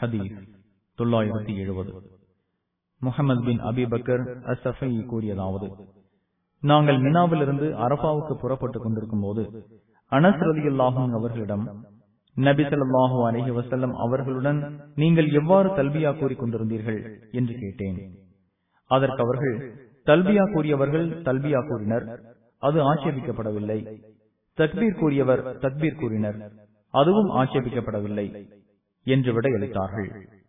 ஹதீஸ் தொள்ளாயிரத்தி எழுபது முகமது பின் அபி பக்கர் அசஃபை கூறியதாவது நாங்கள் மினாவிலிருந்து அரபாவுக்கு புறப்பட்டுக் கொண்டிருக்கும் போது அனஸ் ரலியல்லாஹும் அவர்களிடம் நபி ஸல்லல்லாஹு அலைஹி வஸல்லம் அவர்களுடன் நீங்கள் எவ்வாறு தல்பியா கூறிக் கொண்டிருந்தீர்கள் என்று கேட்டேன் அதற்கு அவர்கள் தல்பியா கூறியவர்கள் தல்பியா கூறினர் அது ஆட்சேபிக்கப்படவில்லை தக்பீர் கூறியவர் தக்பீர் கூறினர் அதுவும் ஆட்சேபிக்கப்படவில்லை என்று விடையளித்தார்கள்